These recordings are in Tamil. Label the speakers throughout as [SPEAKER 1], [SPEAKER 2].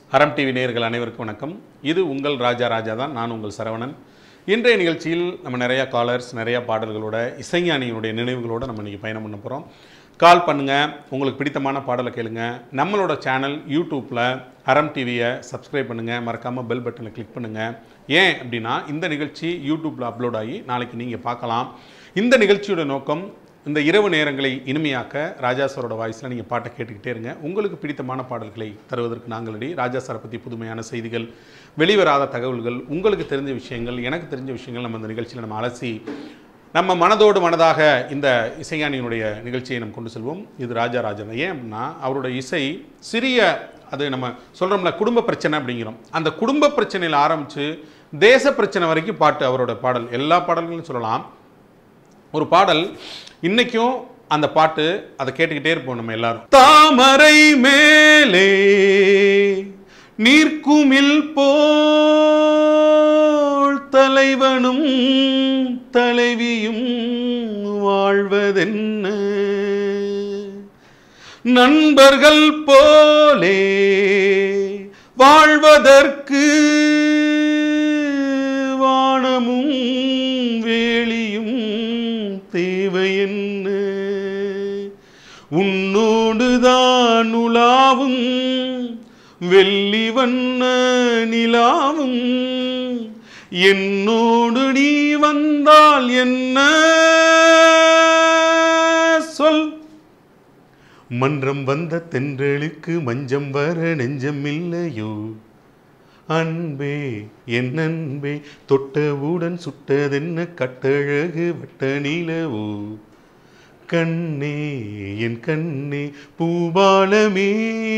[SPEAKER 1] அறம் டிவி நேயர்கள் அனைவருக்கும் வணக்கம் இது உங்கள் ராஜா ராஜா தான் நான் உங்கள் சரவணன் இன்றைய நிகழ்ச்சியில் நம்ம நிறையா காலர்ஸ் நிறையா பாடல்களோட இசைஞானியினுடைய நினைவுகளோட நம்ம இன்றைக்கி பயணம் பண்ண போகிறோம் கால் பண்ணுங்கள் உங்களுக்கு பிடித்தமான பாடலை கேளுங்க நம்மளோட சேனல் யூடியூப்பில் அறம் டிவியை சப்ஸ்கிரைப் பண்ணுங்கள் மறக்காமல் பெல் பட்டனை கிளிக் பண்ணுங்கள் ஏன் அப்படின்னா இந்த நிகழ்ச்சி யூடியூப்பில் அப்லோட் ஆகி நாளைக்கு நீங்கள் பார்க்கலாம் இந்த நிகழ்ச்சியோட நோக்கம் இந்த இரவு நேரங்களை இனிமையாக்க ராஜா சாரோட வாய்ஸில் நீங்கள் பாட்டை கேட்டுக்கிட்டே இருங்க உங்களுக்கு பிடித்தமான பாடல்களை தருவதற்கு நாங்களடி ராஜா சாரை பற்றி புதுமையான செய்திகள் வெளிவராத தகவல்கள் உங்களுக்கு தெரிஞ்ச விஷயங்கள் எனக்கு தெரிஞ்ச விஷயங்கள் நம்ம இந்த நிகழ்ச்சியில் நம்ம அலசி நம்ம மனதோடு மனதாக இந்த இசைஞானியினுடைய நிகழ்ச்சியை நம்ம கொண்டு செல்வோம் இது ராஜா ராஜன் ஏன் அப்படின்னா அவரோட இசை சிறிய அது நம்ம சொல்கிறோம்ல குடும்ப பிரச்சனை அப்படிங்கிறோம் அந்த குடும்ப பிரச்சனையில் ஆரம்பித்து தேச பிரச்சனை வரைக்கும் பாட்டு அவரோட பாடல் எல்லா பாடல்களும் சொல்லலாம் ஒரு பாடல் இன்னைக்கும் அந்த பாட்டு அதை கேட்டுக்கிட்டே இருப்போம் நம்ம எல்லாரும் தாமரை மேலே நீர்க்குமில் போல் தலைவனும் தலைவியும் வாழ்வதென்ன நண்பர்கள் போலே வாழ்வதற்கு வானமும் வேலியும் தேவை என்ன உன்னோடுதான் உலாவும் வெள்ளி வண்ண நிலாவும் என்னோடு நீ வந்தால் என்ன சொல் மன்றம் வந்த தென்றலுக்கு மஞ்சம் வர நெஞ்சம் இல்லையோ அன்பே என் அன்பே தொட்டவுடன் சுட்டதென்ன கட்டழகு வட்ட நிலவோ கண்ணே என் கண்ணே பூபாலமே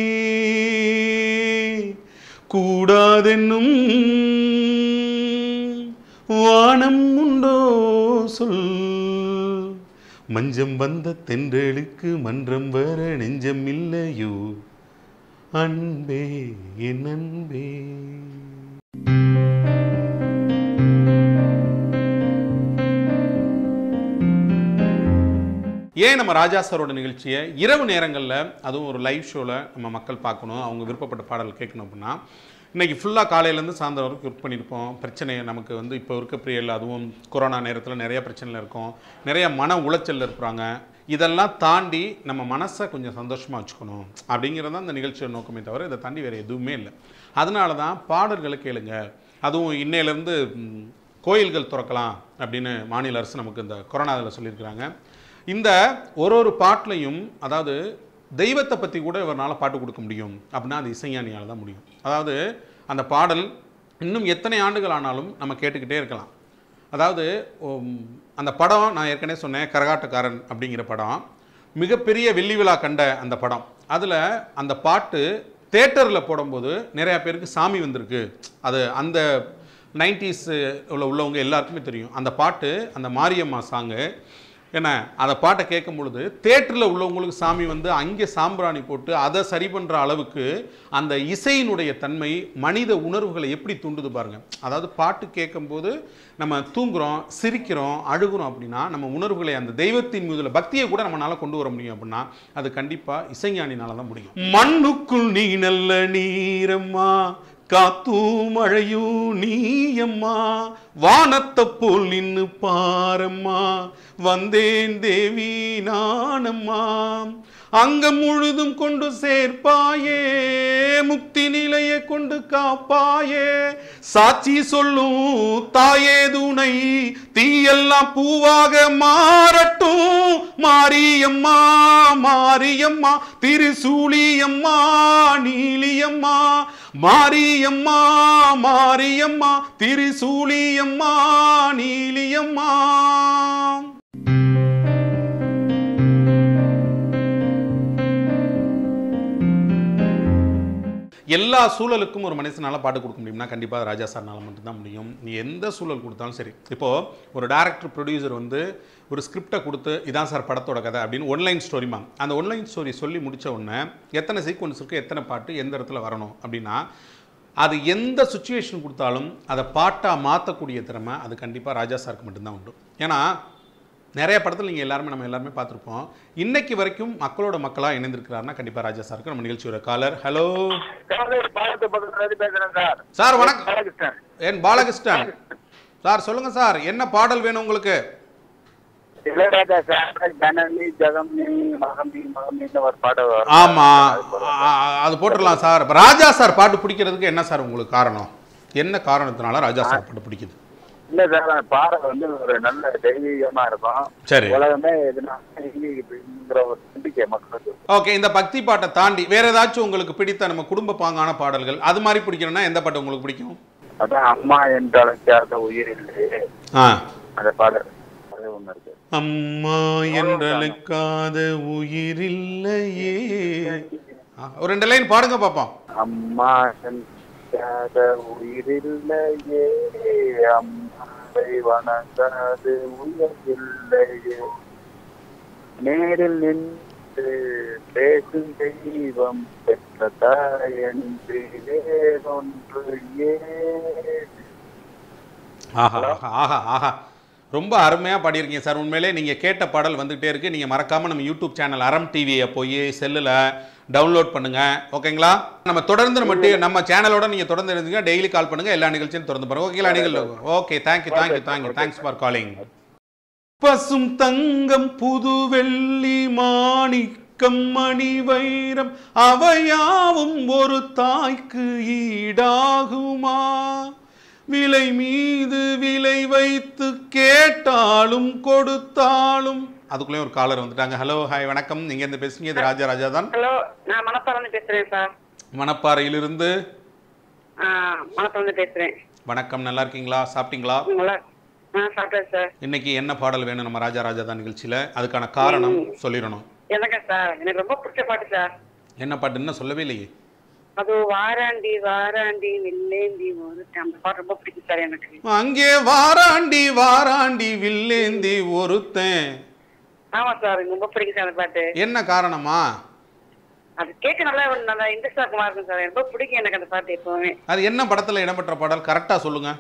[SPEAKER 1] கூடாதென்னும் வானம் உண்டோ சொல் மஞ்சம் வந்த தென்றலுக்கு மன்றம் வர நெஞ்சம் இல்லையோ அன்பே என் அன்பே ஏன் நம்ம ராஜா சாரோட நிகழ்ச்சியை இரவு நேரங்களில் அதுவும் ஒரு லைவ் ஷோவில் நம்ம மக்கள் பார்க்கணும் அவங்க விருப்பப்பட்ட பாடல் கேட்கணும் அப்படின்னா இன்னைக்கு ஃபுல்லாக காலையிலேருந்து சாயந்தரம் வரைக்கும் ஒர்க் பண்ணியிருப்போம் பிரச்சனை நமக்கு வந்து இப்போ இருக்க பிரியல் அதுவும் கொரோனா நேரத்தில் நிறைய பிரச்சனையில் இருக்கும் நிறைய மன உளைச்சலில் இருக்கிறாங்க இதெல்லாம் தாண்டி நம்ம மனசை கொஞ்சம் சந்தோஷமாக வச்சுக்கணும் அப்படிங்கிறது தான் இந்த நிகழ்ச்சியோட நோக்கமே தவிர இதை தாண்டி வேறு எதுவுமே இல்லை அதனால தான் பாடல்களை கேளுங்க அதுவும் இன்னையிலேருந்து ம், கோயில்கள் திறக்கலாம் அப்படின்னு மாநில அரசு நமக்கு இந்த கொரோனா இதில் சொல்லியிருக்கிறாங்க இந்த ஒரு ஒரு பாட்டுலையும் அதாவது தெய்வத்தை பற்றி கூட இவரால் பாட்டு கொடுக்க முடியும் அப்படின்னா அது இசைஞானியால் தான் முடியும் அதாவது அந்த பாடல் இன்னும் எத்தனை ஆண்டுகள் ஆனாலும் நம்ம கேட்டுக்கிட்டே இருக்கலாம் அதாவது உம், அந்த படம் நான் ஏற்கனவே சொன்னேன் கரகாட்டக்காரன் அப்படிங்கிற படம் மிகப்பெரிய வெள்ளி விழா கண்ட அந்த படம் அதில் அந்த பாட்டு தேட்டரில் போடும்போது நிறையா பேருக்கு சாமி வந்திருக்கு அது அந்த நைன்டிஸ் உள்ள உள்ளவங்க எல்லாருக்குமே தெரியும் அந்த பாட்டு அந்த மாரியம்மா சாங்கு என்ன அந்த பாட்டை கேட்கும் பொழுது தேட்டரில் உள்ளவங்களுக்கு சாமி வந்து அங்கே சாம்பிராணி போட்டு அதை சரி பண்ணுற அளவுக்கு அந்த இசையினுடைய தன்மை மனித உணர்வுகளை எப்படி தூண்டுது பாருங்க அதாவது பாட்டு கேட்கும்போது நம்ம தூங்குறோம் சிரிக்கிறோம் அழுகுறோம் அப்படின்னா நம்ம உணர்வுகளை அந்த தெய்வத்தின் மீதுல பக்தியை கூட நம்மளால கொண்டு வர முடியும் அப்படின்னா அது கண்டிப்பாக இசைஞானினால தான் முடியும் மண்ணுக்குள் நீ நல்ல நீரம்மா காத்தும் மழையும் நீயம்மா வானத்தை போல் நின்னு பாரம்மா வந்தேன் தேவி நானம்மா அங்கம் முழுதும் கொண்டு சேர்ப்பாயே முக்தி நிலையை கொண்டு காப்பாயே சாட்சி சொல்லும் தாயே துணை தீயெல்லாம் பூவாக மாறட்டும் மாரியம்மா மாரியம்மா திருசூலியம்மா நீலியம்மா மாரியம்மா மாரியம்மா திருசூலியம்மா நீலியம்மா எல்லா சூழலுக்கும் ஒரு மனுஷனால பாட்டு கொடுக்க முடியும்னா கண்டிப்பாக ராஜா சார்னால மட்டும்தான் முடியும் நீ எந்த சூழல் கொடுத்தாலும் சரி இப்போது ஒரு டேரக்டர் ப்ரொடியூசர் வந்து ஒரு ஸ்கிரிப்டை கொடுத்து இதான் சார் படத்தோட கதை அப்படின்னு ஒன்லைன் ஸ்டோரிமா அந்த ஒன்லைன் ஸ்டோரி சொல்லி முடிச்ச உடனே எத்தனை சீக்வன்ஸ் இருக்குது எத்தனை பாட்டு எந்த இடத்துல வரணும் அப்படின்னா அது எந்த சுச்சுவேஷன் கொடுத்தாலும் அதை பாட்டாக மாற்றக்கூடிய திறமை அது கண்டிப்பாக ராஜா சாருக்கு மட்டும்தான் உண்டு ஏன்னா நிறைய படத்தில் நீங்கள் எல்லாருமே நம்ம எல்லாருமே பார்த்துருப்போம் இன்னைக்கு வரைக்கும் மக்களோட மக்களாக இணைந்திருக்கிறாருன்னா கண்டிப்பாக ராஜா சாருக்கு நம்ம நிகழ்ச்சியோட காலர் ஹலோ
[SPEAKER 2] பாலத்து பக்கத்துல இருந்து பேசுறேன் சார்
[SPEAKER 1] சார் வணக்கம்
[SPEAKER 2] பாலகிருஷ்ணன்
[SPEAKER 1] என் பாலகிருஷ்ணன் சார் சொல்லுங்க சார் என்ன பாடல் வேணும் உங்களுக்கு
[SPEAKER 2] இளையராஜா சார் ஜனனி ஜெகம்னி மகமி மகமின்னு ஒரு பாடம் வரும்
[SPEAKER 1] ஆமா ஆ, அது போட்டுடலாம் சார் இப்ப ராஜா சார் பாட்டு பிடிக்கிறதுக்கு என்ன சார் உங்களுக்கு காரணம் என்ன காரணத்தினால ராஜா சார் பாட்டு பிடிக்குது
[SPEAKER 2] இல்ல சார் அந்த பாடல் வந்து ஒரு நல்ல தெய்வீகமா இருக்கும்
[SPEAKER 1] சரி
[SPEAKER 2] உலகமே எதுனா இப்படிங்கிற ஒரு நம்பிக்கை மக்களுக்கு
[SPEAKER 1] ஓகே இந்த பக்தி பாட்டை தாண்டி வேற ஏதாச்சும் உங்களுக்கு பிடித்த நம்ம குடும்ப பாங்கான பாடல்கள் அது மாதிரி பிடிக்கணும்னா எந்த பாட்டு உங்களுக்கு பிடிக்கும்
[SPEAKER 2] அதான் அம்மா என்று அழைக்காத உயிர் இல்லையே
[SPEAKER 1] ஆ
[SPEAKER 2] அந்த பாடல் அது ஒண்ணு இருக்கு
[SPEAKER 1] அம்மா என்றழைக்காத உயிரில்லையே ஆ, ஒரு ரெண்டு லைன் பாடுங்க பாப்போம்
[SPEAKER 2] அம்மா என்றாத உயிரில்லையே அம்மாவை வணங்காது உயிரில்லையே நேரில் நின்று பேசும் தெய்வம் பெற்ற தாயன்று வேறொன்று ஏன்
[SPEAKER 1] ஆஹா ஆஹா ஆஹா ஆஹா ரொம்ப அருமையாக பாடியிருக்கீங்க சார் உண்மையிலே நீங்கள் கேட்ட பாடல் வந்துகிட்டே இருக்குது நீங்கள் மறக்காமல் நம்ம யூடியூப் சேனல் அறம் டிவியை போய் செல்லில் டவுன்லோட் பண்ணுங்கள் ஓகேங்களா நம்ம தொடர்ந்து நம்ம டி- நம்ம சேனலோட நீங்கள் தொடர்ந்து இருந்தீங்க டெய்லி கால் பண்ணுங்கள் எல்லா நிகழ்ச்சியும் தொடர்ந்து பாருங்க ஓகேங்களா நிகழ்ச்சி okay thank you thank you thank you thanks for calling பசும் தங்கம் புது வெள்ளி மாணிக்கம் மணி வைரம் அவையாவும் ஒரு தாய்க்கு ஈடாகுமா விலை மீது விலை வைத்து கேட்டாலும் கொடுத்தாலும் அதுக்குள்ளே ஒரு காலர் வந்துட்டாங்க ஹலோ ஹாய் வணக்கம் நீங்க இருந்து பேசுறீங்க இது ராஜா ராஜா தான்
[SPEAKER 3] ஹலோ நான் மணப்பாறைந்து பேசுறேன் சார்
[SPEAKER 1] மணப்பாறையிலிருந்து
[SPEAKER 3] ஆ மணப்பாறைந்து பேசுறேன்
[SPEAKER 1] வணக்கம் நல்லா இருக்கீங்களா சாப்பிட்டீங்களா
[SPEAKER 3] உங்களா ஆ சாப்பிட்டேன் சார்
[SPEAKER 1] இன்னைக்கு என்ன பாடல் வேணும் நம்ம ராஜா ராஜா தான் நிகழ்ச்சியில அதுக்கான காரணம் சொல்லிடணும்
[SPEAKER 3] எனக்கு சார் எனக்கு ரொம்ப பிடிச்ச பாட்டு சார்
[SPEAKER 1] என்ன பாட்டுன்னு சொல்லவே இல்லையே
[SPEAKER 3] அது வாராண்டி வாராண்டி வில்லேந்தி ஒரு அந்த பாட்டு ரொம்ப பிடிக்கும் சார் எனக்கு
[SPEAKER 1] அங்கே வாராண்டி வாராண்டி வில்லேந்தி ஒருத்தன்
[SPEAKER 3] ஆமா சார் எனக்கு ரொம்ப பிடிக்கும் சார் அந்த பாட்டு
[SPEAKER 1] என்ன காரணமா
[SPEAKER 3] அது கேட்க நல்லா ஒரு நல்லா இன்ட்ரெஸ்டாக இருக்கும் சார் எனக்கு ரொம்ப பிடிக்கும் எனக்கு அந்த பாட்டு எப்பவுமே
[SPEAKER 1] அது என்ன படத்துல இடம்பெற்ற பாடல் கரெக்டா சொல்லுங்க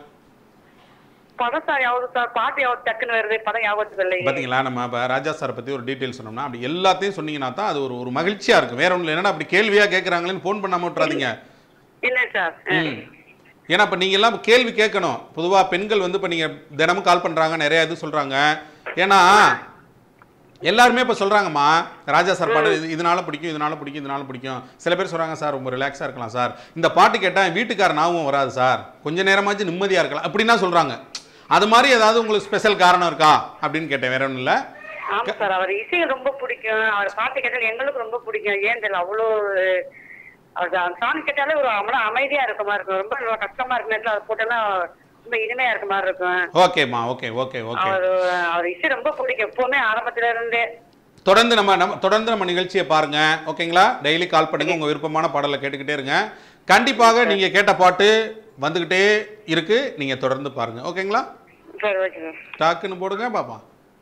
[SPEAKER 3] படம் சார் யாவது சார் பாட்டு யாவது டக்குன்னு வருது படம் யாவது இல்லையே
[SPEAKER 1] பாத்தீங்களா நம்ம இப்ப ராஜா சாரை பத்தி ஒரு டீட்டெயில் சொன்னோம்னா அப்படி எல்லாத்தையும் சொன்னீங்கன்னா தான் அது ஒரு ஒரு மகிழ்ச்சியா இருக்கும் வேற ஒண்ணும் என்னன்னா அப்படி கேள்வியா கேட்கறாங்களேன்னு ஃபோன் பண்ணாம விட்டுறாதீங்க
[SPEAKER 3] இல்லை சார்
[SPEAKER 1] ம். ஏன்னா இப்ப நீங்க எல்லாம் கேள்வி கேட்கணும் பொதுவா பெண்கள் வந்து இப்ப நீங்க தினமும் கால் பண்றாங்க நிறைய இது சொல்றாங்க ஏன்னா எல்லாருமே இப்ப சொல்றாங்கம்மா ராஜா சார் பாட்டு இது- இதனால பிடிக்கும் இதனால பிடிக்கும் இதனால பிடிக்கும் சில பேர் சொல்றாங்க சார் ரொம்ப ரிலாக்ஸா இருக்கலாம் சார் இந்த பாட்டு கேட்டா என் வீட்டுக்கார ஞாபகம் வராது சார் கொஞ்ச நேரமாச்சும் நிம்மதியா இருக்கலாம் அப்படின்னா சொல்றாங்க அது மாதிரி ஏதாவது உங்களுக்கு ஸ்பெஷல் காரணம் இருக்கா அப்படின்னு கேட்டேன் வேற ஒன்றும் இல்லை
[SPEAKER 3] ஆமா சார் அவர் இசையை ரொம்ப பிடிக்கும் அவர் பாட்டு கேட்டால் எங்களுக்கு ரொம்ப பிடிக்கும் ஏன் தெரியல அவ்வளோ அவர் அந்த சாங் கேட்டாலே ஒரு அவ்வளோ அமைதியா இருக்க மாதிரி இருக்கும் ரொம்ப கஷ்டமா இருக்க நேரத்தில் அதை போட்டெல்லாம் ரொம்ப இனிமையா இருக்க மாதிரி இருக்கும்
[SPEAKER 1] ஓகேம்மா ஓகே ஓகே ஓகே
[SPEAKER 3] அவர் அவர் இசை ரொம்ப பிடிக்கும் எப்பவுமே ஆரம்பத்துல இருந்தே
[SPEAKER 1] தொடர்ந்து நம்ம நம்ம தொடர்ந்து நம்ம நிகழ்ச்சியை பாருங்க ஓகேங்களா டெய்லி கால் பண்ணுங்க உங்க விருப்பமான பாடலை கேட்டுக்கிட்டே இருங்க கண்டிப்பாக நீங்க கேட்ட பாட்டு வந்துகிட்டே இருக்கு நீங்க தொடர்ந்து பாருங்க ஓகேங்களா
[SPEAKER 3] சரி ஓகே சார்
[SPEAKER 1] டாக்குன்னு போடுங்க பாப்பா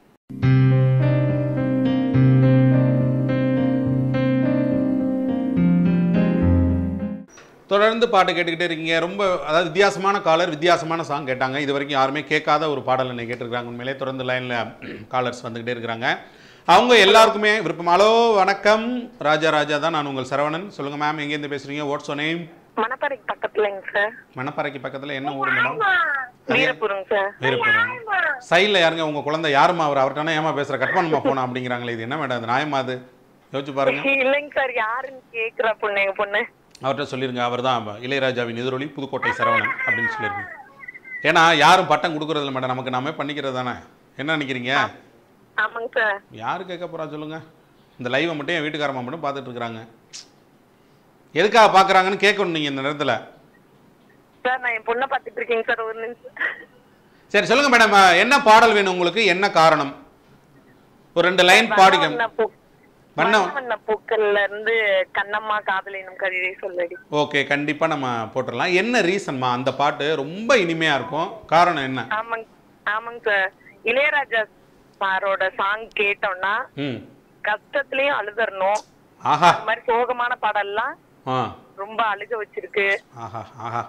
[SPEAKER 1] தொடர்ந்து பாட்டு கேட்டுக்கிட்டே இருக்கீங்க ரொம்ப அதாவது வித்தியாசமான காலர் வித்தியாசமான சாங் கேட்டாங்க இது வரைக்கும் யாருமே கேட்காத ஒரு பாடல் என்னை கேட்டிருக்காங்க உண்மையிலே தொடர்ந்து லைனில் காலர்ஸ் வந்துக்கிட்டே இருக்கிறாங்க அவங்க எல்லாருக்குமே விருப்பம் ஹலோ வணக்கம் ராஜா ராஜா தான் நான் உங்கள் சரவணன் சொல்லுங்க மேம் எங்கேருந்து பேசுறீங்க வாட்ஸ் நேம்
[SPEAKER 4] மணப்பாறைக்கு பக்கத்துலங்க சார்
[SPEAKER 1] மணப்பாறைக்கு பக்கத்தில் என்ன ஊர் மேடம்
[SPEAKER 4] வீரபுரம் சார்
[SPEAKER 1] வேறுபடும் சைடில் யாருங்க உங்க குழந்தை யாருமா அவர் அவர்கிட்ட ஏமா பேசுற கட் பண்ணுமா போனா அப்படிங்கிறாங்களே இது என்ன மேடம் இது நியாயமா அது யோசிச்சு பாருங்க
[SPEAKER 4] இல்லைங்க சார் யாருன்னு கேக்குறா பொண்ணு எங்க பொண்ணு
[SPEAKER 1] அவர்கிட்ட சொல்லிருங்க அவர் தான் இளையராஜாவின் எதிரொலி புதுக்கோட்டை சரவணன் அப்படின்னு சொல்லிருங்க ஏன்னா யாரும் பட்டம் கொடுக்கறதில்ல மேடம் நமக்கு நாமே பண்ணிக்கிறது தானே என்ன நினைக்கிறீங்க
[SPEAKER 4] ஆமாங்க சார்
[SPEAKER 1] யாரு கேட்க போறா சொல்லுங்க இந்த லைவை மட்டும் என் வீட்டுக்காரம்மா மட்டும் பார்த்துட்டு இருக்கிறாங்க எதுக்காக பார்க்குறாங்கன்னு கேட்கணும் நீங்கள் இந்த நேரத்தில்
[SPEAKER 4] சார் நான் என் பொண்ணை பார்த்துட்டு இருக்கேங்க சார் ஒரு நிமிஷம்
[SPEAKER 1] சரி சொல்லுங்க மேடம் என்ன பாடல் வேணும் உங்களுக்கு என்ன காரணம் ஒரு ரெண்டு லைன் பாடிக்க
[SPEAKER 4] வண்ண பூ-
[SPEAKER 1] வண்ண
[SPEAKER 4] வண்ண பூக்கள்ல இருந்து கண்ணம்மா காதலினும் கவிதை சொல்லடி
[SPEAKER 1] ஓகே கண்டிப்பாக நம்ம போட்டுடலாம் என்ன ரீசன்மா அந்த பாட்டு ரொம்ப இனிமையாக இருக்கும் காரணம் என்ன
[SPEAKER 4] ஆமாங்க ஆமாங்க சார் இளையராஜா சாரோட சாங் கேட்டோம்னா
[SPEAKER 1] ம்
[SPEAKER 4] கஷ்டத்துலயும் அழுதறணும்
[SPEAKER 1] ஆஹா
[SPEAKER 4] அந்த மாதிரி சோகமான பாடல்லாம்
[SPEAKER 1] ஆ
[SPEAKER 4] ரொம்ப அழுக வச்சிருக்கு
[SPEAKER 1] ஆஹா ஆஹா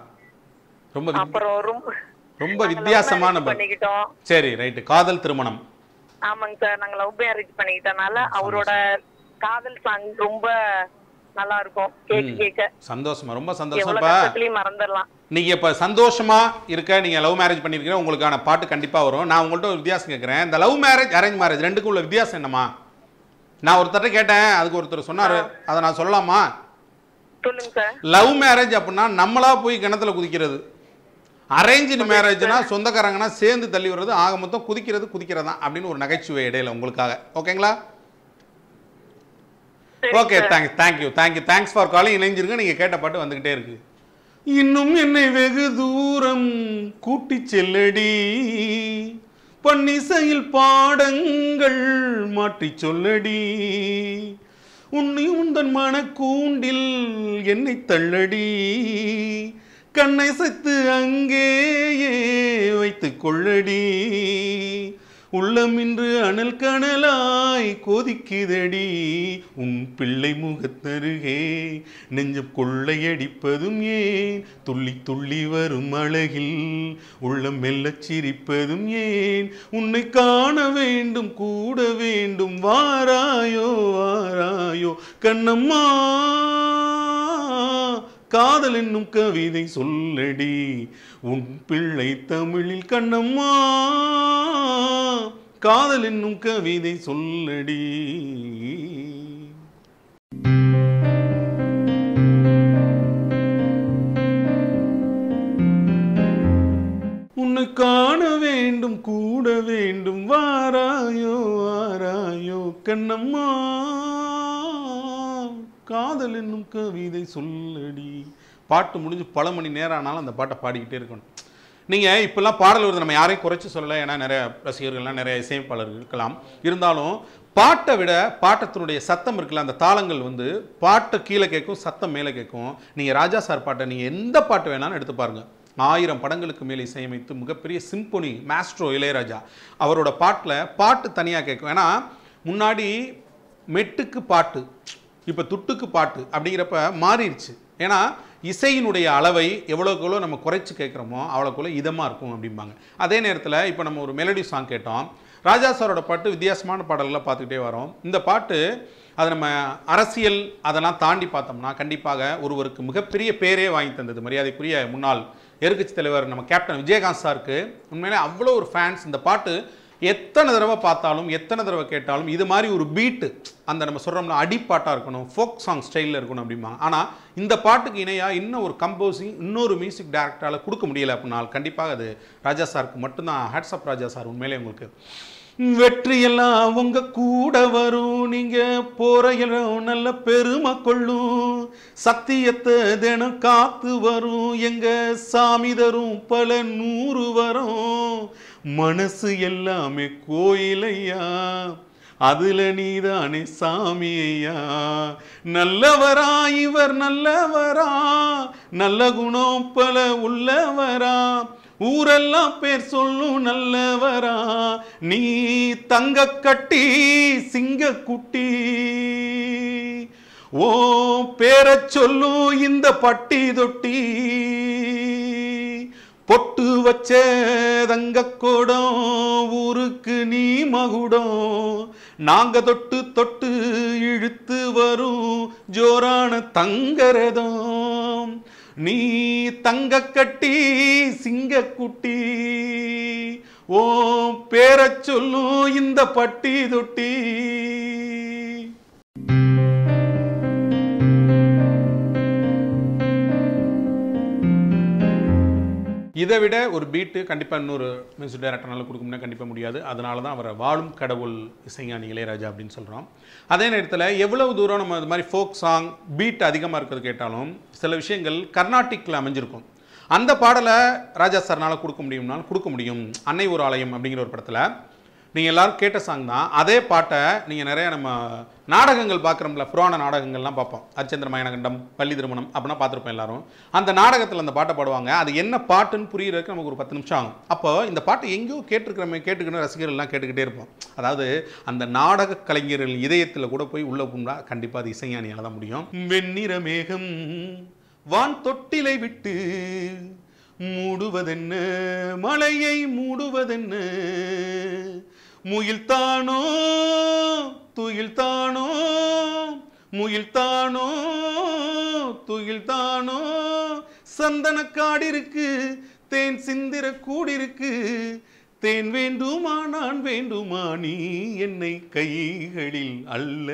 [SPEAKER 1] ரொம்ப வி-
[SPEAKER 4] அப்புறம் ரொம்ப
[SPEAKER 1] ரொம்ப வித்தியாசமான ப-
[SPEAKER 4] பண்ணிக்கிட்டோம்
[SPEAKER 1] சரி ரைட்டு காதல் திருமணம்
[SPEAKER 4] ஆமாங்க சார் நாங்க லவ் மேரேஜ் பண்ணிக்கிட்டனால அவரோட காதல் சாங் ரொம்ப நல்லா இருக்கும் கேட்க
[SPEAKER 1] ம்.
[SPEAKER 4] கேட்க
[SPEAKER 1] சந்தோஷமா ரொம்ப சந்தோஷம்
[SPEAKER 4] எவ்வளவு
[SPEAKER 1] இப்ப
[SPEAKER 4] கஷ்டத்துலயும் மறந்துடலாம்
[SPEAKER 1] நீங்க இப்ப சந்தோஷமா இருக்க நீங்க லவ் மேரேஜ் பண்ணிருக்கீங்க உங்களுக்கான பாட்டு கண்டிப்பா வரும் நான் உங்கள்ட்ட ஒரு வித்தியாசம் கேட்கறேன் இந்த லவ் மேரேஜ் அரேஞ்ச் மேரேஜ் ரெண்டுக்கும் உள்ள வித்தியாசம் என்னமா நான் ஒருத்தர்ட்ட கேட்டேன் அதுக்கு ஒருத்தர் சொன்னாரு அதை நான் சொல்லலாமா
[SPEAKER 4] சொல்லுங்க சார்
[SPEAKER 1] லவ் மேரேஜ் அப்படின்னா நம்மளா போய் கிணத்துல குதிக்கிறது அரேஞ்சு மேரேஜ்னா சொந்தக்காரங்கன்னா சேர்ந்து தள்ளி வர்றது ஆக மொத்தம் குதிக்கிறது குதிக்கிறது தான் அப்படின்னு ஒரு நகைச்சுவை இடையில உங்களுக்காக ஓகேங்களா
[SPEAKER 4] சரி
[SPEAKER 1] okay
[SPEAKER 4] sir.
[SPEAKER 1] Thanks thank you thank you thanks for calling இணைஞ்சிருங்க நீங்கள் கேட்ட பாட்டு வந்துக்கிட்டே இருக்கு இன்னும் என்னை வெகு தூரம் கூட்டி செல்லடி பன்னிசையில் பாடங்கள் மாற்றி சொல்லடி உன்னை உந்தன் மனக்கூண்டில் என்னை தள்ளடி கண்ணை சத்து அங்கேயே வைத்துக் கொள்ளடி உள்ளமின்று அனல் கனலாய் கொதிக்குதடி உன் பிள்ளை முகத்தருகே நெஞ்சம் கொள்ளையடிப்பதும் ஏன் துள்ளி துள்ளி வரும் அழகில் உள்ளம் மெல்லச் சிரிப்பதும் ஏன் உன்னை காண வேண்டும் கூட வேண்டும் வாராயோ வாராயோ கண்ணம்மா காதல் என்னும் கவிதை சொல்லடி உன் பிள்ளை தமிழில் கண்ணம்மா காதல் என்னும் கவிதை சொல்லடி உன்னை காண வேண்டும் கூட வேண்டும் வாராயோ வாராயோ கண்ணம்மா காதல் என்னும் கவிதை சொல்லடி பாட்டு முடிஞ்சு பல மணி நேரம் ஆனாலும் அந்த பாட்டை பாடிக்கிட்டே இருக்கணும் நீங்கள் இப்போல்லாம் பாடல் வருது நம்ம யாரையும் குறைச்சி சொல்லலை ஏன்னா நிறைய ரசிகர்கள்லாம் நிறைய இசையமைப்பாளர்கள் இருக்கலாம் இருந்தாலும் பாட்டை விட பாட்டத்தினுடைய சத்தம் இருக்குல்ல அந்த தாளங்கள் வந்து பாட்டை கீழே கேட்கும் சத்தம் மேலே கேட்கும் நீங்கள் ராஜா சார் பாட்டை நீங்கள் எந்த பாட்டு வேணாலும் எடுத்து பாருங்க ஆயிரம் படங்களுக்கு மேலே இசையமைத்து மிகப்பெரிய சிம்பொனி மாஸ்ட்ரோ இளையராஜா அவரோட பாட்டில் பாட்டு தனியாக கேட்கும் ஏன்னா முன்னாடி மெட்டுக்கு பாட்டு இப்போ துட்டுக்கு பாட்டு அப்படிங்கிறப்ப மாறிடுச்சு ஏன்னா இசையினுடைய அளவை எவ்வளோக்கு எவ்வளோ நம்ம குறைச்சி கேட்குறோமோ அவ்வளோக்குள்ள இதமாக இருக்கும் அப்படிம்பாங்க அதே நேரத்தில் இப்போ நம்ம ஒரு மெலடி சாங் கேட்டோம் ராஜா சாரோட பாட்டு வித்தியாசமான பாடல்களை பார்த்துக்கிட்டே வரோம் இந்த பாட்டு அது நம்ம அரசியல் அதெல்லாம் தாண்டி பார்த்தோம்னா கண்டிப்பாக ஒருவருக்கு மிகப்பெரிய பேரே வாங்கி தந்தது மரியாதைக்குரிய முன்னாள் எதிர்க்கட்சி தலைவர் நம்ம கேப்டன் விஜயகாந்த் சாருக்கு உண்மையிலே அவ்வளோ ஒரு ஃபேன்ஸ் இந்த பாட்டு எத்தனை தடவை பார்த்தாலும் எத்தனை தடவை கேட்டாலும் இது மாதிரி ஒரு பீட்டு அந்த நம்ம சொல்கிறோம்னா அடிப்பாட்டாக இருக்கணும் ஃபோக் சாங் ஸ்டைலில் இருக்கணும் அப்படிம்பாங்க ஆனால் இந்த பாட்டுக்கு இணையாக இன்னும் ஒரு கம்போசிங் இன்னொரு மியூசிக் டைரக்டரால் கொடுக்க முடியல அப்படின்னா கண்டிப்பாக அது ராஜா சாருக்கு மட்டும்தான் ஹேட்ஸ்அப் ராஜா சார் உண்மையிலே உங்களுக்கு வெற்றியெல்லாம் உங்க கூட வரும் நீங்க போற இடம் நல்ல பெருமை கொள்ளும் சத்தியத்தை தினம் காத்து வரும் எங்க சாமி தரும் பல நூறு வரும் மனசு எல்லாமே கோயிலையா அதுல நீதானே சாமி ஐயா நல்லவரா இவர் நல்லவரா நல்ல குணம் பல உள்ளவரா ஊரெல்லாம் பேர் சொல்லும் நல்லவரா நீ தங்க கட்டி சிங்க குட்டி ஓ பேரச் சொல்லும் இந்த பட்டி தொட்டி பொட்டு வச்ச தங்க கூடம் ஊருக்கு நீ மகுடம் நாங்க தொட்டு தொட்டு இழுத்து வரும் ஜோரான தங்கரதம் நீ தங்க கட்டி சிங்க குட்டி ஓ பேரச் சொல்லும் இந்த பட்டி தொட்டி இதை விட ஒரு பீட்டு கண்டிப்பாக இன்னொரு மியூசிக் டைரக்டர்னால கொடுக்க முடியாது கண்டிப்பாக முடியாது அதனால தான் அவரை வாழும் கடவுள் இசைஞானி இளையராஜா அப்படின்னு சொல்கிறோம் அதே நேரத்தில் எவ்வளவு தூரம் நம்ம இது மாதிரி ஃபோக் சாங் பீட் அதிகமாக இருக்கிறது கேட்டாலும் சில விஷயங்கள் கர்நாடிக்கில் அமைஞ்சிருக்கும் அந்த பாடலை ராஜா சார்னால கொடுக்க முடியும்னாலும் கொடுக்க முடியும் அன்னை ஒரு ஆலயம் அப்படிங்கிற ஒரு படத்தில் நீங்கள் எல்லாரும் கேட்ட சாங் தான் அதே பாட்டை நீங்கள் நிறைய நம்ம நாடகங்கள் பார்க்குறோம்ல புராண நாடகங்கள்லாம் பார்ப்போம் அச்சந்திர மயனகண்டம் பள்ளி திருமணம் அப்படின்னா பார்த்துருப்போம் எல்லாரும் அந்த நாடகத்தில் அந்த பாட்டை பாடுவாங்க அது என்ன பாட்டுன்னு புரியறதுக்கு நமக்கு ஒரு பத்து நிமிஷம் ஆகும் அப்போ இந்த பாட்டு எங்கேயோ கேட்டிருக்கிறோமே கேட்டுக்கணும் ரசிகர்கள்லாம் கேட்டுக்கிட்டே இருப்போம் அதாவது அந்த நாடக கலைஞர்கள் இதயத்தில் கூட போய் உள்ள போனா கண்டிப்பாக அது இசைஞானியால் தான் முடியும் வெண்ணிற மேகம் வான் தொட்டிலை விட்டு மூடுவதென்ன மலையை மூடுவதென்ன முகில் தானோ துயில் தானோ முகில் தானோ துயில் தானோ சந்தன காடிருக்கு தேன் சிந்திர கூடிருக்கு தேன் வேண்டுமா நான் வேண்டுமா நீ என்னை கைகளில் அல்ல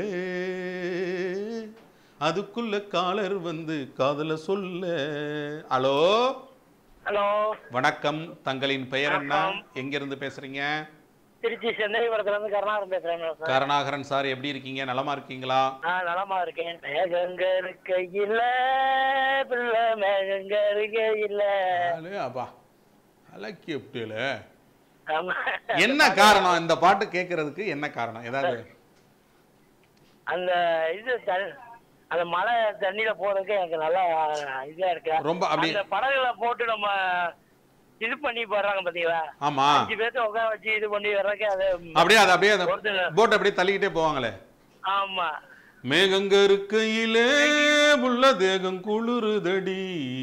[SPEAKER 1] அதுக்குள்ள காலர் வந்து காதல சொல்ல ஹலோ
[SPEAKER 5] ஹலோ
[SPEAKER 1] வணக்கம் தங்களின் பெயர் என்ன
[SPEAKER 5] வணக்கம்.
[SPEAKER 1] எங்கிருந்து பேசுறீங்க
[SPEAKER 5] திருச்சி சென்னைபுரத்துல இருந்து கருணாகரன் பேசுறேன் சார்
[SPEAKER 1] கருணாகரன் சார் எப்படி இருக்கீங்க நலமா இருக்கீங்களா
[SPEAKER 5] நான் நலமா இருக்கேன் மேகங்க இருக்கையில பிள்ளை மேகங்க இருக்கையில
[SPEAKER 1] ஆளு, அப்பா அலக்கி எப்படில
[SPEAKER 5] ஆமா.
[SPEAKER 1] என்ன காரணம் இந்த பாட்டு கேட்கறதுக்கு என்ன காரணம் ஏதாவது
[SPEAKER 5] அந்த இது த- அந்த மழை தண்ணியில போறதுக்கு எனக்கு நல்லா இதா இருக்கு
[SPEAKER 1] ரொம்ப அப்படி
[SPEAKER 5] அந்த படகுல போட்டு நம்ம இது பண்ணி போடுறாங்க பாத்தீங்களா
[SPEAKER 1] ஆமா
[SPEAKER 5] அஞ்சு பேர்த்த உட்கார வச்சு இது பண்ணி வர்றதுக்கு அது
[SPEAKER 1] அப்படியே அது அப்படியே அந்த
[SPEAKER 5] ஒருத்தர்
[SPEAKER 1] போட் அப்படியே தள்ளிக்கிட்டே போவாங்களே
[SPEAKER 5] ஆமா
[SPEAKER 1] மேகங்க இருக்கையிலே உள்ள தேகம் குளிருதடி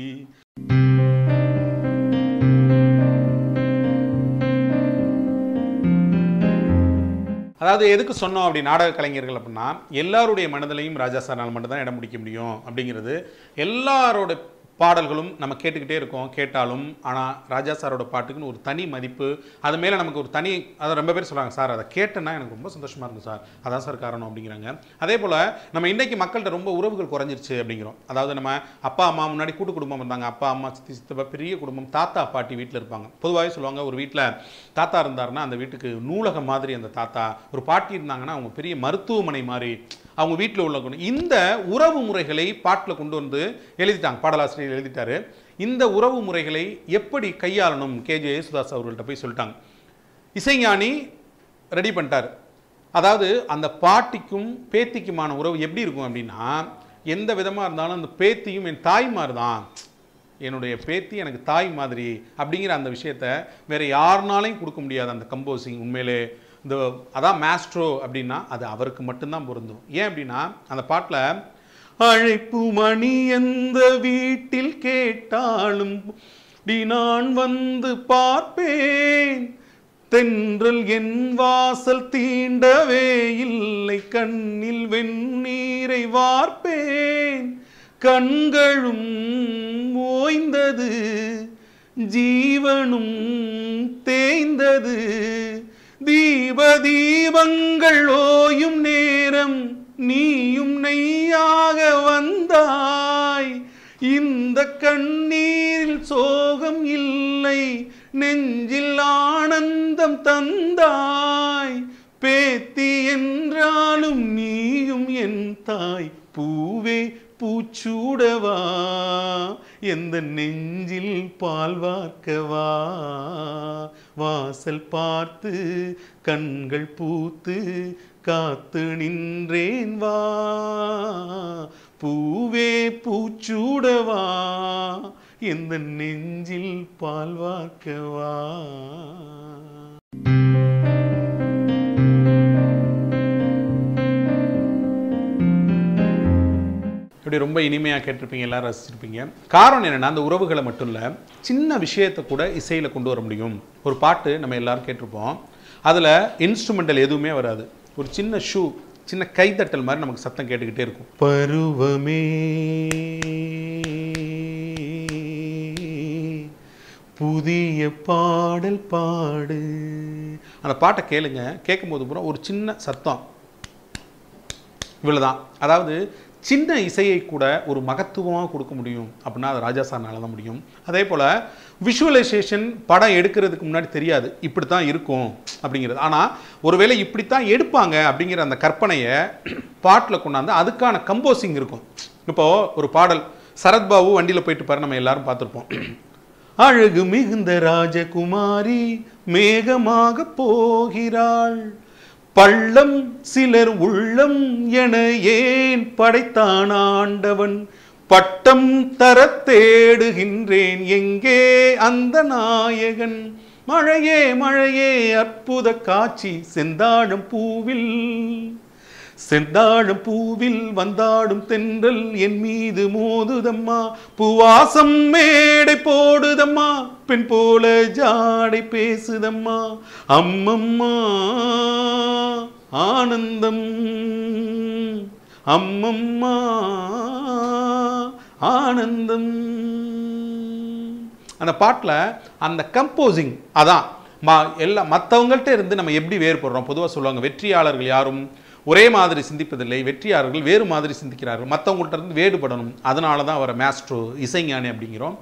[SPEAKER 1] அதாவது எதுக்கு சொன்னோம் அப்படி நாடக கலைஞர்கள் அப்படின்னா எல்லாருடைய மனதிலையும் ராஜா சார்னால் மட்டும்தான் இடம் பிடிக்க முடியும் அப்படிங்கிறது எல்லாரோட பாடல்களும் நம்ம கேட்டுக்கிட்டே இருக்கோம் கேட்டாலும் ஆனால் ராஜா சாரோட பாட்டுக்குன்னு ஒரு தனி மதிப்பு அது மேலே நமக்கு ஒரு தனி அதை ரொம்ப பேர் சொல்கிறாங்க சார் அதை கேட்டேன்னா எனக்கு ரொம்ப சந்தோஷமாக இருக்கும் சார் அதான் சார் காரணம் அப்படிங்கிறாங்க அதே போல் நம்ம இன்றைக்கி மக்கள்கிட்ட ரொம்ப உறவுகள் குறைஞ்சிருச்சு அப்படிங்கிறோம் அதாவது நம்ம அப்பா அம்மா முன்னாடி கூட்டு குடும்பம் இருந்தாங்க அப்பா அம்மா சித்தி சித்தப்பா பெரிய குடும்பம் தாத்தா பாட்டி வீட்டில் இருப்பாங்க பொதுவாகவே சொல்லுவாங்க ஒரு வீட்டில் தாத்தா இருந்தாருன்னா அந்த வீட்டுக்கு நூலகம் மாதிரி அந்த தாத்தா ஒரு பாட்டி இருந்தாங்கன்னா அவங்க பெரிய மருத்துவமனை மாதிரி அவங்க வீட்டில் உள்ள குணம். இந்த உறவு முறைகளை பாட்டில் கொண்டு வந்து எழுதிட்டாங்க பாடலாசிரியர் எழுதிட்டாரு இந்த உறவு முறைகளை எப்படி கையாளணும் கேஜே யேசுதாஸ் அவர்கள்ட்ட போய் சொல்லிட்டாங்க இசைஞானி ரெடி பண்ணிட்டார் அதாவது அந்த பாட்டிக்கும் பேத்திக்குமான உறவு எப்படி இருக்கும் அப்படின்னா எந்த விதமாக இருந்தாலும் அந்த பேத்தியும் என் தாய்மார் தான் என்னுடைய பேத்தி எனக்கு தாய் மாதிரி அப்படிங்கிற அந்த விஷயத்த வேற யாருனாலையும் கொடுக்க முடியாது அந்த கம்போசிங் உண்மையிலே இந்த அதான் மேஸ்ட்ரோ அப்படின்னா அது அவருக்கு மட்டும்தான் பொருந்தும் ஏன் அப்படின்னா அந்த பாட்டில் அழைப்பு மணி எந்த வீட்டில் கேட்டாலும் டி நான் வந்து பார்ப்பேன் தென்றல் என் வாசல் தீண்டவே இல்லை கண்ணில் வெந்நீரை வார்ப்பேன் கண்களும் ஓய்ந்தது ஜீவனும் தேய்ந்தது தீப தீபங்கள் ஓயும் நேரம் நீயும் நெய்யாக வந்தாய் இந்த கண்ணீரில் சோகம் இல்லை நெஞ்சில் ஆனந்தம் தந்தாய் பேத்தி என்றாலும் நீயும் என் தாய் பூவே பூச்சூடவா எந்த நெஞ்சில் பால் வார்க்கவா வாசல் பார்த்து கண்கள் பூத்து காத்து நின்றேன் வா பூவே பூச்சூடவா எந்த நெஞ்சில் பால் வார்க்கவா இப்படி ரொம்ப இனிமையாக கேட்டிருப்பீங்க எல்லாரும் ரசிச்சிருப்பீங்க காரணம் என்னென்னா அந்த உறவுகளை மட்டும் இல்லை சின்ன விஷயத்தை கூட இசையில் கொண்டு வர முடியும் ஒரு பாட்டு நம்ம எல்லாரும் கேட்டிருப்போம் அதில் இன்ஸ்ட்ருமெண்டல் எதுவுமே வராது ஒரு சின்ன ஷூ சின்ன கைத்தட்டல் மாதிரி நமக்கு சத்தம் கேட்டுக்கிட்டே இருக்கும் பருவமே புதிய பாடல் பாடு அந்த பாட்டை கேளுங்க கேட்கும்போது பூரா ஒரு சின்ன சத்தம் இவ்வளவுதான் அதாவது சின்ன இசையை கூட ஒரு மகத்துவமாக கொடுக்க முடியும் அப்படின்னா அது ராஜா சார்னால தான் முடியும் அதே போல் விஷுவலைசேஷன் படம் எடுக்கிறதுக்கு முன்னாடி தெரியாது இப்படி தான் இருக்கும் அப்படிங்கிறது ஆனால் ஒருவேளை இப்படித்தான் எடுப்பாங்க அப்படிங்கிற அந்த கற்பனையை பாட்டில் கொண்டாந்து அதுக்கான கம்போசிங் இருக்கும் இப்போது ஒரு பாடல் சரத்பாபு வண்டியில் போயிட்டு பாரு நம்ம எல்லாரும் பார்த்துருப்போம் அழகு மிகுந்த ராஜகுமாரி மேகமாக போகிறாள் பள்ளம் சிலர் உள்ளம் என ஏன் படைத்தான் ஆண்டவன் பட்டம் தரத் தேடுகின்றேன் எங்கே அந்த நாயகன் மழையே மழையே அற்புத காட்சி செந்தாழம் பூவில் செந்தாழம் பூவில் வந்தாடும் தென்றல் என் மீது மோதுதம்மா பூவாசம் மேடை போடுதம்மா பெண் போல ஜாடை பேசுதம்மா அம்மம்மா ஆனந்தம் அம்மம்மா ஆனந்தம் அந்த பாட்டில் அந்த கம்போசிங் அதான் மா எல்லா மற்றவங்கள்ட்ட இருந்து நம்ம எப்படி வேறுபடுறோம் பொதுவாக சொல்லுவாங்க வெற்றியாளர்கள் யாரும் ஒரே மாதிரி சிந்திப்பதில்லை வெற்றியாளர்கள் வேறு மாதிரி சிந்திக்கிறார்கள் மற்றவங்கள்ட்ட இருந்து வேறுபடணும் அதனால தான் அவரை மேஸ்ட்ரோ இசைஞானி அப்படிங்கிறோம்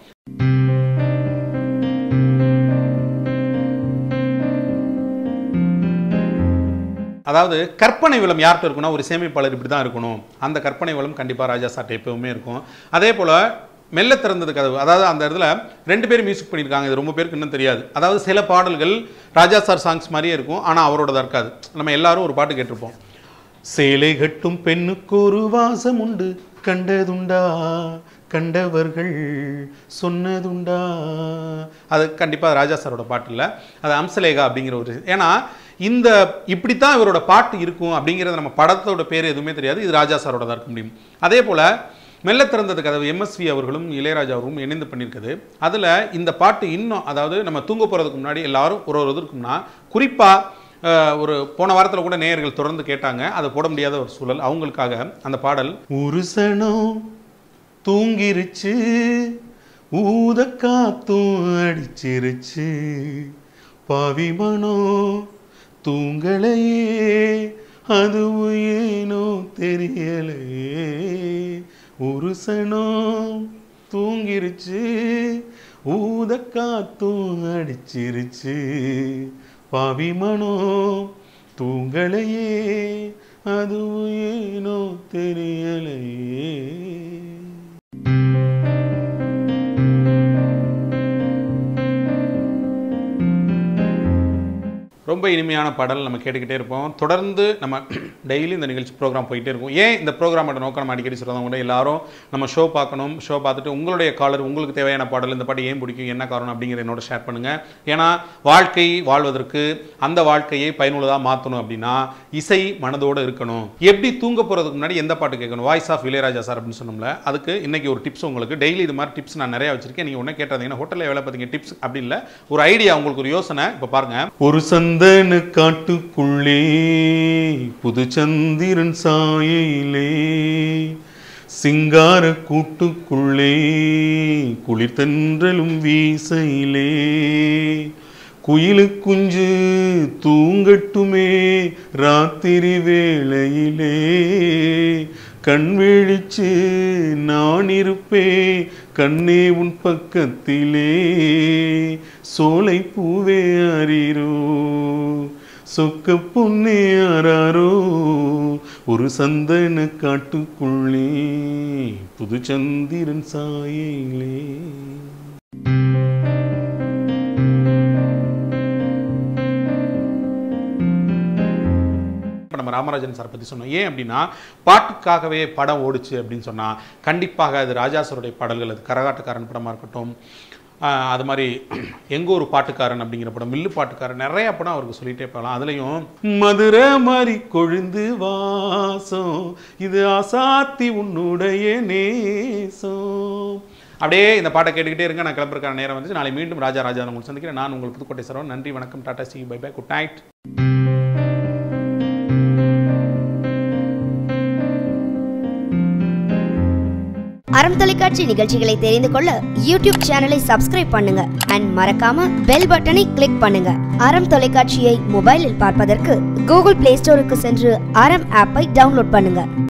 [SPEAKER 1] அதாவது கற்பனை வளம் யார்கிட்ட இருக்குன்னா ஒரு சேமிப்பாளர் இப்படி தான் இருக்கணும் அந்த கற்பனை வளம் கண்டிப்பாக ராஜா சார்ட்ட எப்பவுமே இருக்கும் அதே போல் மெல்ல திறந்தது கதவு அதாவது அந்த இடத்துல ரெண்டு பேரும் மியூசிக் பண்ணியிருக்காங்க இது ரொம்ப பேருக்கு இன்னும் தெரியாது அதாவது சில பாடல்கள் ராஜா சார் சாங்ஸ் மாதிரியே இருக்கும் ஆனால் அவரோடதா இருக்காது நம்ம எல்லாரும் ஒரு பாட்டு கேட்டிருப்போம் சேலை கட்டும் பெண்ணுக்கு ஒரு வாசம் உண்டு கண்டதுண்டா கண்டவர்கள் சொன்னதுண்டா அது கண்டிப்பாக ராஜா சாரோட பாட்டு இல்லை அது அம்சலேகா அப்படிங்கிற ஒரு ஏன்னா இந்த இப்படித்தான் இவரோட பாட்டு இருக்கும் அப்படிங்கிறது நம்ம படத்தோட பேர் எதுவுமே தெரியாது இது ராஜா சாரோட தான் இருக்க முடியும் அதே போல் மெல்ல திறந்தது கதவு எம்எஸ்வி அவர்களும் இளையராஜா அவர்களும் இணைந்து பண்ணியிருக்குது அதில் இந்த பாட்டு இன்னும் அதாவது நம்ம தூங்க போகிறதுக்கு முன்னாடி எல்லாரும் ஒரு ஒரு இது இருக்கும்னா குறிப்பாக ஒரு போன வாரத்தில் கூட நேயர்கள் தொடர்ந்து கேட்டாங்க அதை போட முடியாத ஒரு சூழல் அவங்களுக்காக அந்த பாடல் ஒரு சனம் தூங்கிருச்சு ஊத காத்தும் அடிச்சிருச்சு பாவிமனோ தூங்கலையே அதுவும் ஏனோ தெரியலையே ஒரு சனம் தூங்கிருச்சு ஊத காத்தும் அடிச்சிருச்சு பாவிமனோ தூங்கலையே அதுவும் ஏனோ தெரியலையே ரொம்ப இனிமையான பாடல் நம்ம கேட்டுக்கிட்டே இருப்போம் தொடர்ந்து நம்ம டெய்லி இந்த நிகழ்ச்சி ப்ரோக்ராம் போயிட்டே இருக்கும் ஏன் இந்த ப்ரோக்ராமோட நோக்கம் நம்ம அடிக்கடி சொல்கிறவங்க கூட எல்லாரும் நம்ம ஷோ பார்க்கணும் ஷோ பார்த்துட்டு உங்களுடைய காலர் உங்களுக்கு தேவையான பாடல் இந்த பாட்டு ஏன் பிடிக்கும் என்ன காரணம் அப்படிங்கிற என்னோட ஷேர் பண்ணுங்கள் ஏன்னா வாழ்க்கை வாழ்வதற்கு அந்த வாழ்க்கையை பயனுள்ளதாக மாற்றணும் அப்படின்னா இசை மனதோடு இருக்கணும் எப்படி தூங்க போகிறதுக்கு முன்னாடி எந்த பாட்டு கேட்கணும் வாய்ஸ் ஆஃப் இளையராஜா சார் அப்படின்னு சொன்னோம்ல அதுக்கு இன்னைக்கு ஒரு டிப்ஸ் உங்களுக்கு டெய்லி இது மாதிரி டிப்ஸ் நான் நிறைய வச்சிருக்கேன் நீங்கள் ஒன்றே கேட்டதீங்கன்னா ஹோட்டலில் வேலை பார்த்தீங்க டிப்ஸ் அப்படி இல்லை ஒரு ஐடியா உங்களுக்கு ஒரு யோசனை இப்போ பாருங்க ஒரு சந்தன காட்டுக்குள்ளே புது சந்திரன் சாயையிலே சிங்கார கூட்டுக்குள்ளே குளிர் தென்றலும் வீசையிலே குயிலு குஞ்சு தூங்கட்டுமே ராத்திரி வேளையிலே கண் விழிச்சு நான் இருப்பேன் கண்ணே உன் பக்கத்திலே சோலை பூவே அறிரோ சொக்க பொன்னே ஆராரோ ஒரு சந்தன காட்டுக்குள்ளே புது சந்திரன் சாயிலே இப்போ நம்ம ராமராஜன் சார் பற்றி சொன்னோம் ஏன் அப்படின்னா பாட்டுக்காகவே படம் ஓடுச்சு அப்படின்னு சொன்னால் கண்டிப்பாக அது ராஜா சாருடைய பாடல்கள் அது கரகாட்டுக்காரன் படமாக இருக்கட்டும் ஆஹ் அது மாதிரி எங்க ஒரு பாட்டுக்காரன் அப்படிங்கிற படம் மில்லு பாட்டுக்காரன் நிறைய படம் அவருக்கு சொல்லிட்டே போகலாம் அதுலேயும் மதுரை மாதிரி கொழுந்து வாசம் இது ஆசாத்தி உன்னுடைய நேசம் அப்படியே இந்த பாட்டை கேட்டுக்கிட்டே இருங்க நான் கிளம்புறக்கான நேரம் வந்து நாளை மீண்டும் ராஜா ராஜா உங்களுக்கு சந்திக்கிறேன் நான் உங்கள் புதுக்கோட்டை சரவன் நன்றி வணக்கம் tata see bye bye good night
[SPEAKER 6] Aram தொலைக்காட்சி நிகழ்ச்சிகளை தெரிந்து கொள்ள யூடியூப் சேனலை சப்ஸ்கிரைப் பண்ணுங்க அண்ட் மறக்காம பெல் பட்டனை கிளிக் பண்ணுங்க அறம் தொலைக்காட்சியை மொபைலில் பார்ப்பதற்கு கூகுள் பிளே ஸ்டோருக்கு சென்று அறம் ஆப்பை டவுன்லோட் பண்ணுங்க